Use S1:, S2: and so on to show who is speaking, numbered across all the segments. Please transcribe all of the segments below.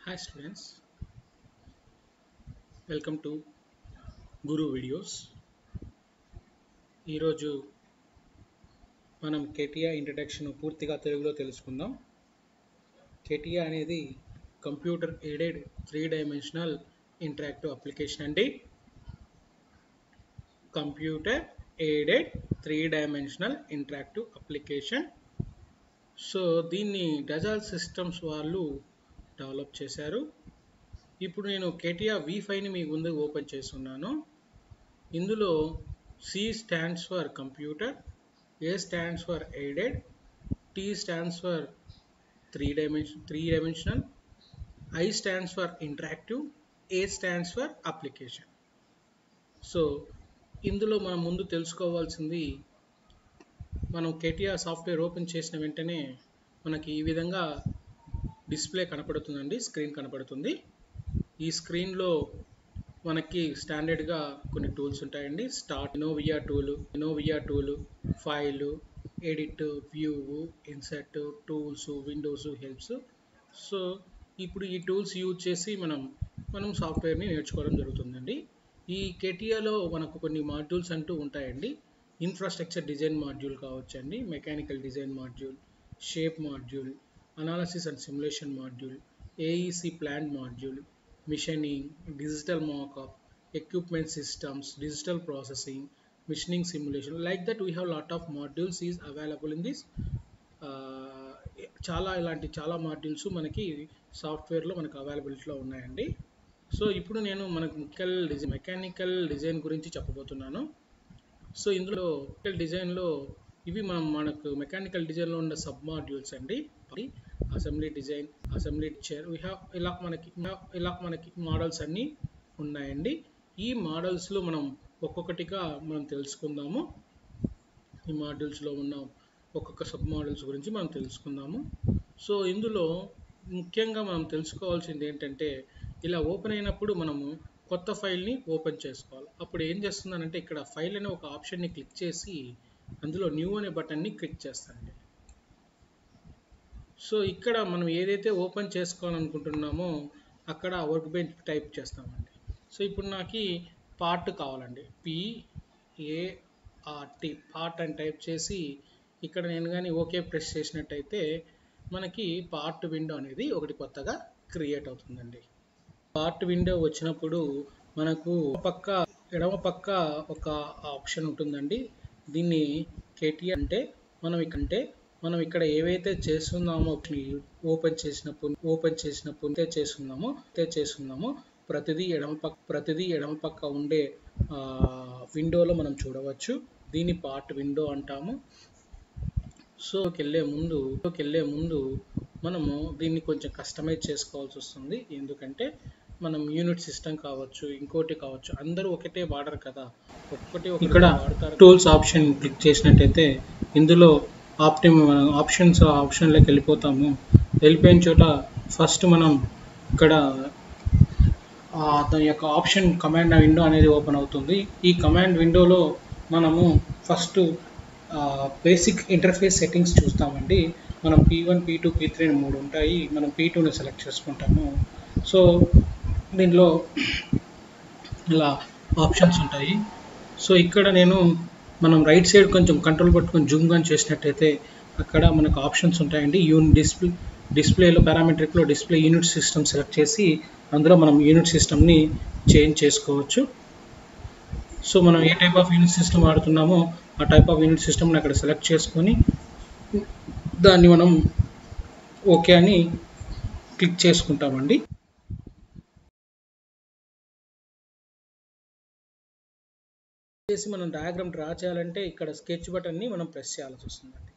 S1: hi students welcome to Guru videos ఈరోజు మనం CATIA introduction పూర్తిగా తెలుగులో తెలుసుకుందాం కేటియా అనేది computer aided three dimensional interactive application అండి computer aided three dimensional interactive application so దీన్ని డజాల్ సిస్టమ్స్ వాళ్ళు డెవలప్ చేశారు ఇప్పుడు నేను కేటియా వి ఫైవ్ని మీ ముందు ఓపెన్ చేస్తున్నాను ఇందులో C stands for computer A stands for aided T stands for three dimension three dimensional I stands for interactive A stands for application so ఇందులో మనం ముందు తెలుసుకోవాల్సింది మనం కేటియా సాఫ్ట్వేర్ ఓపెన్ చేసిన వెంటనే మనకి ఈ విధంగా డిస్ప్లే కనపడుతుందండి స్క్రీన్ కనపడుతుంది ఈ స్క్రీన్లో మనకి స్టాండర్డ్గా కొన్ని టూల్స్ ఉంటాయండి start ENOVIA tool ENOVIA tool file edit view insert tools windows helps so ఇప్పుడు ఈ టూల్స్ యూజ్ చేసి మనం మనం సాఫ్ట్వేర్ని నేర్చుకోవడం జరుగుతుందండి ఈ కేటియాలో మనకు కొన్ని మాడ్యూల్స్ అంటూ ఉంటాయండి ఇన్ఫ్రాస్ట్రక్చర్ డిజైన్ మాడ్యూల్ కావచ్చండి mechanical design module shape module analysis and simulation module AEC plant module machining digital mockup equipment systems digital processing machining simulation like that we have lot of modules is available in this చాలా ఇలాంటి చాలా modules మనకి సాఫ్ట్వేర్లో మనకు అవైలబిలిటీలో ఉన్నాయండి so ఇప్పుడు నేను మనకు మెకానికల్ డిజైన్ మెకానికల్ డిజైన్ గురించి చెప్పబోతున్నాను సో ఇందులో మెకానికల్ డిజైన్లో ఇవి మనం మనకు మెకానికల్ డిజైన్లో ఉన్న సబ్ మాడ్యూల్స్ అండి assembly design assembly chair we have ఇలా మనకి ఇలా మనకి మోడల్స్ అన్నీ ఉన్నాయండి ఈ మోడల్స్లో మనం ఒక్కొక్కటిగా మనం తెలుసుకుందాము ఈ మాడ్యూల్స్లో ఉన్న ఒక్కొక్క సబ్ మోడల్స్ గురించి మనం తెలుసుకుందాము సో ఇందులో ముఖ్యంగా మనం తెలుసుకోవాల్సింది ఏంటంటే ఇలా ఓపెన్ అయినప్పుడు మనము కొత్త ఫైల్ని ఓపెన్ చేసుకోవాలి అప్పుడు ఏం చేస్తుందనంటే ఇక్కడ ఫైల్ అనే ఒక ఆప్షన్ని క్లిక్ చేసి అందులో న్యూ అనే బటన్ని క్లిక్ చేస్తానండి సో ఇక్కడ మనం ఏదైతే ఓపెన్ చేసుకోవాలనుకుంటున్నామో అక్కడ వర్క్ బెంచ్ టైప్ చేస్తామండి సో ఇప్పుడు నాకు పార్ట్ కావాలండి పిఏఆర్టీ పార్ట్ అని టైప్ చేసి ఇక్కడ నేను కానీ ఓకే ప్రెస్ చేసినట్టయితే మనకి పార్ట్ విండో అనేది ఒకటి కొత్తగా క్రియేట్ అవుతుందండి పార్ట్ విండో వచ్చినప్పుడు మనకు పక్క ఎడమ పక్క ఒక ఆప్షన్ ఉంటుందండి దీన్ని కేటీ అంటే మనం ఇకంటే మనం ఇక్కడ ఏవైతే చేస్తున్నామో ఓపెన్ చేసినప్పుడు ఓపెన్ చేసినప్పుడు అయితే చేస్తున్నామో అయితే చేస్తున్నామో ప్రతిదీ ఎడమ పక్క ప్రతిదీ ఎడమ పక్క ఉండే విండోలో మనం చూడవచ్చు దీన్ని పార్ట్ విండో అంటాము సో వెళ్ళే ముందు వెళ్ళే ముందు మనము దీన్ని కొంచెం కస్టమైజ్ చేసుకోవాల్సి వస్తుంది ఎందుకంటే మనం యూనిట్ సిస్టమ్ కావచ్చు ఇంకోటి కావచ్చు అందరూ ఒకటే వాడరు కదా ఒక్కటి ఇక్కడ టూల్స్ ఆప్షన్ క్లిక్ చేసినట్టయితే ఇందులో ఆప్టిమ్ ఆప్షన్స్ ఆప్షన్లోకి వెళ్ళిపోతాము వెళ్ళిపోయిన చోట ఫస్ట్ మనం ఇక్కడ దాని యొక్క ఆప్షన్ కమాండ్ విండో అనేది ఓపెన్ అవుతుంది ఈ కమాండ్ విండోలో మనము ఫస్ట్ బేసిక్ ఇంటర్ఫేస్ సెట్టింగ్స్ చూస్తామండి మనం P one P two P three మూడు ఉంటాయి మనం పీ టూని సెలెక్ట్ చేసుకుంటాము సో దీనిలో ఇలా ఆప్షన్స్ ఉంటాయి సో ఇక్కడ నేను మనం రైట్ సైడ్ కొంచెం కంట్రోల్ పట్టుకొని జూమ్ కానీ చేసినట్టయితే అక్కడ మనకు ఆప్షన్స్ ఉంటాయండి యూన్ డిస్ప్లే డిస్ప్లేలో పారామెట్రిక్లో డిస్ప్లే యూనిట్ సిస్టమ్ సెలెక్ట్ చేసి అందులో మనం యూనిట్ సిస్టమ్ని చేంజ్ చేసుకోవచ్చు సో మనం ఏ టైప్ ఆఫ్ యూనిట్ సిస్టమ్ వాడుతున్నామో ఆ టైప్ ఆఫ్ యూనిట్ సిస్టమ్ని అక్కడ సెలెక్ట్ చేసుకొని దాన్ని మనం ఓకే అని క్లిక్ చేసుకుంటామండి చేసి మనం డయాగ్రామ్ డ్రా చేయాలంటే ఇక్కడ స్కెచ్ బటన్ని మనం ప్రెస్ చేయాల్సి వస్తుందండి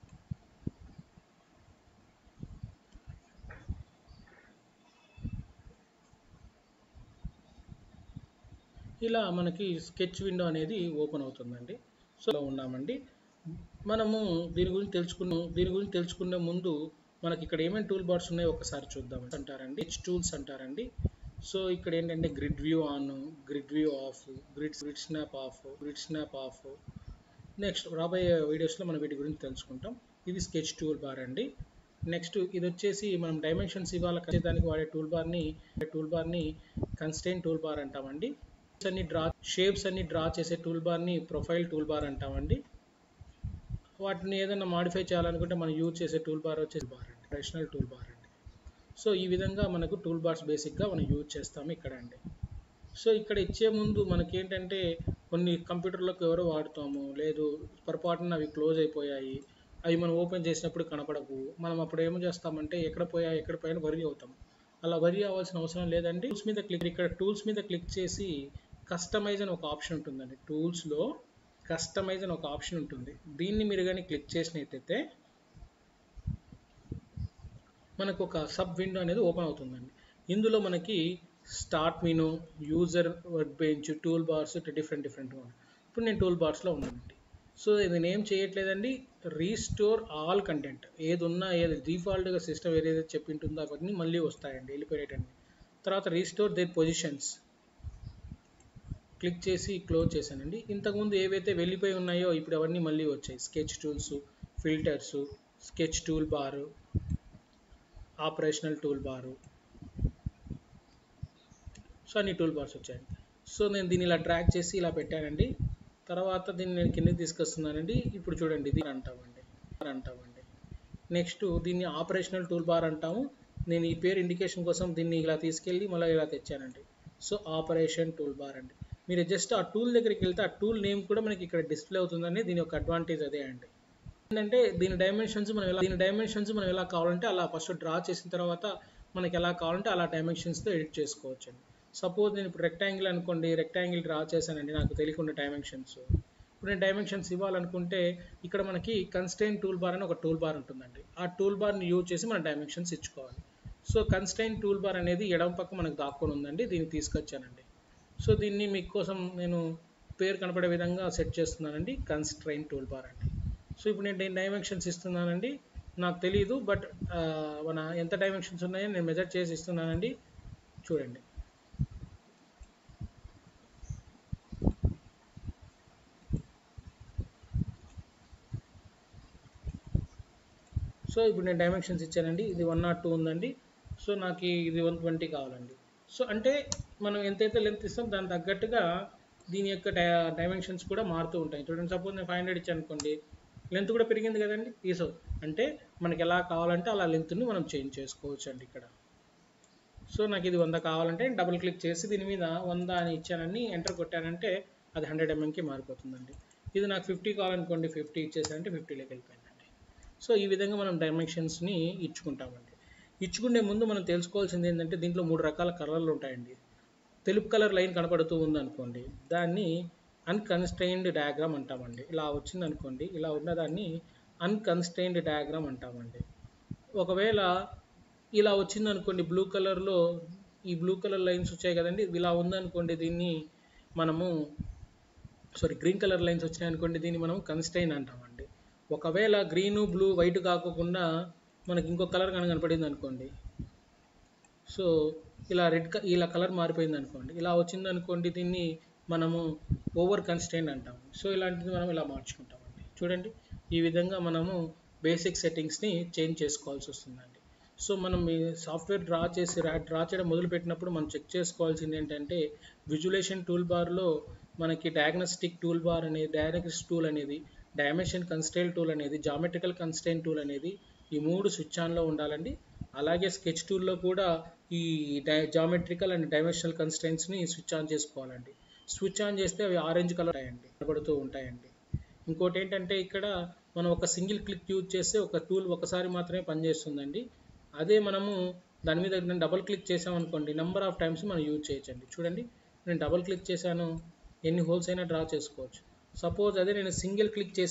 S1: ఇలా మనకి స్కెచ్ విండో అనేది ఓపెన్ అవుతుందండి సో ఉన్నామండి మనము దీని గురించి తెలుసుకున్న దీని గురించి తెలుసుకునే ముందు మనకి ఇక్కడ ఏమేమి టూల్ బార్స్ ఉన్నాయో ఒకసారి చూద్దాం అంటారండి హెచ్ టూల్స్ అంటారండి సో ఇక్కడ ఏంటంటే grid view on grid view off grid grid snap off grid snap off next రాబోయే వీడియోస్లో మనం వీటి గురించి తెలుసుకుంటాం ఇది స్కెచ్ టూల్ బార్ అండి నెక్స్ట్ ఇది వచ్చేసి మనం డైమెన్షన్స్ ఇవ్వాలి దానికి వాడే టూల్ బార్ని టూల్ బార్ని కన్స్టెంట్ టూల్ బార్ అంటామండి అన్ని డ్రా షేప్స్ అన్ని డ్రా చేసే టూల్ బార్ని ప్రొఫైల్ టూల్ బార్ అంటామండి వాటిని ఏదైనా మాడిఫై చేయాలనుకుంటే మనం యూజ్ చేసే టూల్ బార్ వచ్చేసి బార్ అండి ట్రెడిషనల్ టూల్ బార్ అండి సో ఈ విధంగా మనకు టూల్ బార్స్ బేసిక్గా మనం యూజ్ చేస్తాము ఇక్కడ అండి సో ఇక్కడ ఇచ్చే ముందు మనకి ఏంటంటే కొన్ని కంప్యూటర్లకు ఎవరో వాడుతాము లేదు పొరపాటున అవి క్లోజ్ అయిపోయాయి అవి మనం ఓపెన్ చేసినప్పుడు కనపడవు మనం అప్పుడు ఏం చేస్తామంటే ఎక్కడ పోయా ఎక్కడ పోయినా వరి అవుతాం అలా వరి అవ్వాల్సిన అవసరం లేదండి టూల్స్ మీద క్లిక్ ఇక్కడ టూల్స్ మీద క్లిక్ చేసి కస్టమైజ్ అని ఒక ఆప్షన్ ఉంటుందండి టూల్స్లో కస్టమైజ్ అని ఒక ఆప్షన్ ఉంటుంది దీన్ని మీరు కానీ క్లిక్ చేసినట్టయితే మనకు ఒక సబ్ విండో అనేది ఓపెన్ అవుతుందండి ఇందులో మనకి start menu user work bench tool bars different different ఇప్పుడు నేను టూల్ బార్స్లో ఉన్నానండి సో ఇది నేను ఏం చేయట్లేదండి రీస్టోర్ ఆల్ కంటెంట్ ఏది ఉన్నా ఏది డిఫాల్ట్గా సిస్టమ్ ఏదైతే చెప్పింటుందో అవన్నీ మళ్ళీ వస్తాయండి వెళ్ళిపోయేటండి తర్వాత రీస్టోర్ దేర్ పొజిషన్స్ క్లిక్ చేసి క్లోజ్ చేశానండి ఇంతకుముందు ఏవైతే వెళ్ళిపోయి ఉన్నాయో ఇప్పుడు అవన్నీ మళ్ళీ వచ్చాయి sketch tools filters sketch tool bar operational tool bar so అన్ని టూల్ బార్స్ వచ్చాయండి సో నేను దీన్ని ఇలా ట్రాక్ చేసి ఇలా పెట్టానండి తర్వాత దీన్ని నేను కిందకి తీసుకొస్తున్నానండి ఇప్పుడు చూడండి ఇది అంటామండి అంటామండి నెక్స్ట్ దీన్ని ఆపరేషనల్ టూల్ బార్ అంటాము నేను ఈ పేరు ఇండికేషన్ కోసం దీన్ని ఇలా తీసుకెళ్ళి మళ్ళీ ఇలా తెచ్చానండి సో ఆపరేషన్ టూల్ బార్ అండి మీరు జస్ట్ ఆ టూల్ దగ్గరికి వెళ్తే ఆ టూల్ నేమ్ కూడా మనకి ఇక్కడ డిస్ప్లే అవుతుందని దీని యొక్క అడ్వాంటేజ్ అదే అండి ఏంటంటే దీని డైమెన్షన్స్ మనం ఎలా దీని డైమెన్షన్స్ మనం ఎలా కావాలంటే అలా ఫస్ట్ డ్రా చేసిన తర్వాత మనకి ఎలా కావాలంటే అలా డైమెన్షన్స్తో ఎడిట్ చేసుకోవచ్చు అండి సపోజ్ నేను ఇప్పుడు రెక్టాంగిల్ అనుకోండి రెక్టాంగిల్ డ్రా చేశానండి నాకు తెలియకుండా డైమెన్షన్స్ ఇప్పుడు నేను డైమెన్షన్స్ ఇవ్వాలనుకుంటే ఇక్కడ మనకి కన్స్టైన్ టూల్ బార్ అని ఒక టూల్ బార్ ఉంటుందండి ఆ టూల్ బార్ని యూజ్ చేసి మనం డైమెన్షన్స్ ఇచ్చుకోవాలి సో కన్స్టైన్ టూల్ బార్ అనేది ఎడమ పక్క మనకు దాక్కొని ఉందండి దీన్ని తీసుకొచ్చానండి సో దీన్ని మీకోసం నేను పేరు కనపడే విధంగా సెట్ చేస్తున్నానండి కన్స్ట్రైన్ టూల్ బార్ అండి సో ఇప్పుడు నేను దీని డైమెన్షన్స్ ఇస్తున్నానండి నాకు తెలియదు బట్ మన ఎంత డైమెన్షన్స్ ఉన్నాయో నేను మెజర్ చేసి ఇస్తున్నానండి చూడండి సో ఇప్పుడు నేను డైమెన్షన్స్ ఇచ్చానండి ఇది వన్ నాట్ టూ ఉందండి సో నాకు ఇది వన్ ట్వంటీ కావాలండి సో అంటే మనం ఎంతైతే లెంత్ ఇస్తాం దానికి తగ్గట్టుగా దీని యొక్క డై డైమెన్షన్స్ కూడా మారుతూ ఉంటాయి చూడండి సపోజ్ నేను ఫైవ్ హండ్రెడ్ ఇచ్చాను అనుకోండి లెంత్ కూడా పెరిగింది కదండి ఈ సో అంటే మనకి ఎలా కావాలంటే అలా లెంత్ని మనం చేంజ్ చేసుకోవచ్చు అండి ఇక్కడ సో నాకు ఇది వంద కావాలంటే డబుల్ క్లిక్ చేసి దీని మీద వంద అని ఇచ్చానని ఎంటర్ కొట్టానంటే అది హండ్రెడ్ ఎంఎంకి మారిపోతుందండి ఇది నాకు ఫిఫ్టీ కావాలనుకోండి ఫిఫ్టీ ఇచ్చేసానంటే ఫిఫ్టీలోకి వెళ్ళిపోయిందండి సో ఈ విధంగా మనం డైమెన్షన్స్ని ఇచ్చుకుంటామండి ఇచ్చుకునే ముందు మనం తెలుసుకోవాల్సింది ఏంటంటే దీంట్లో మూడు రకాల కలర్లు ఉంటాయండి తెలుపు కలర్ లైన్ కనపడుతూ ఉందనుకోండి దాన్ని అన్కన్స్టైన్డ్ డయాగ్రామ్ అంటామండి ఇలా వచ్చింది అనుకోండి ఇలా ఉన్నదాన్ని అన్కన్స్టైన్డ్ డయాగ్రామ్ అంటామండి ఒకవేళ ఇలా వచ్చింది అనుకోండి బ్లూ కలర్లో ఈ బ్లూ కలర్ లైన్స్ వచ్చాయి కదండి ఇలా ఉందనుకోండి దీన్ని మనము సారీ గ్రీన్ కలర్ లైన్స్ వచ్చాయి అనుకోండి దీన్ని మనం కన్స్టైన్ అంటామండి ఒకవేళ గ్రీను బ్లూ వైట్ కాకుండా మనకి ఇంకో కలర్ కనుక కనపడింది అనుకోండి సో ఇలా రెడ్ ఇలా కలర్ మారిపోయింది అనుకోండి ఇలా వచ్చింది అనుకోండి దీన్ని మనము ఓవర్ కన్స్టైన్ అంటాం సో ఇలాంటిది మనం ఇలా మార్చుకుంటామండి చూడండి ఈ విధంగా మనము బేసిక్ సెట్టింగ్స్ని చేంజ్ చేసుకోవాల్సి వస్తుందండి సో మనం ఈ సాఫ్ట్వేర్ డ్రా చేసి డ్రా చేయడం మొదలుపెట్టినప్పుడు మనం చెక్ చేసుకోవాల్సింది ఏంటంటే విజువలేషన్ టూల్ బార్లో మనకి డయాగ్నోస్టిక్ టూల్ బార్ అనేది డయాగ్నోస్టిక్ టూల్ అనేది డైమెన్షన్ కన్స్టైల్ టూల్ అనేది జామెట్రికల్ కన్స్టైన్ టూల్ అనేది ఈ మూడు స్విచ్ ఆన్లో ఉండాలండి అలాగే స్కెచ్ టూల్లో కూడా ఈ డై జామెట్రికల్ అండ్ డైమెన్షనల్ కన్స్టెంట్స్ని స్విచ్ ఆన్ చేసుకోవాలండి స్విచ్ ఆన్ చేస్తే అవి ఆరెంజ్ కలర్ ఉంటాయండి కనబడుతూ ఉంటాయండి ఇంకోటి ఏంటంటే ఇక్కడ మనం ఒక సింగిల్ క్లిక్ యూజ్ చేస్తే ఒక టూల్ ఒకసారి మాత్రమే పనిచేస్తుందండి అదే మనము దాని మీద నేను డబుల్ క్లిక్ చేసామనుకోండి నెంబర్ ఆఫ్ టైమ్స్ మనం యూజ్ చేయొచ్చండి చూడండి నేను డబుల్ క్లిక్ చేశాను ఎన్ని హోల్స్ అయినా డ్రా చేసుకోవచ్చు సపోజ్ అదే నేను సింగిల్ క్లిక్ చేసి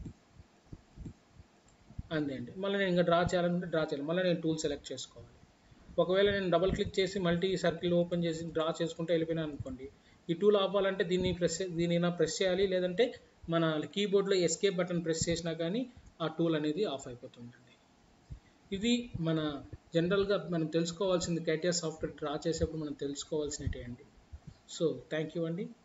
S1: అంతే అండి మళ్ళీ నేను ఇంకా డ్రా చేయాలనుకుంటే డ్రా చేయాలి మళ్ళీ నేను టూల్ సెలెక్ట్ చేసుకోవాలి ఒకవేళ నేను డబుల్ క్లిక్ చేసి మల్టీ సర్కిల్ ఓపెన్ చేసి డ్రా చేసుకుంటే వెళ్ళిపోయినా అనుకోండి ఈ టూల్ ఆపాలంటే దీన్ని ప్రెస్ దీన్ని నా ప్రెస్ చేయాలి లేదంటే మన కీబోర్డ్లో ఎస్కేప్ బటన్ ప్రెస్ చేసినా కానీ ఆ టూల్ అనేది ఆఫ్ అయిపోతుందండి ఇది మన జనరల్గా మనం తెలుసుకోవాల్సింది క్యాటియా సాఫ్ట్వేర్ డ్రా చేసేప్పుడు మనం తెలుసుకోవాల్సినవి అండి సో థ్యాంక్ యూ అండి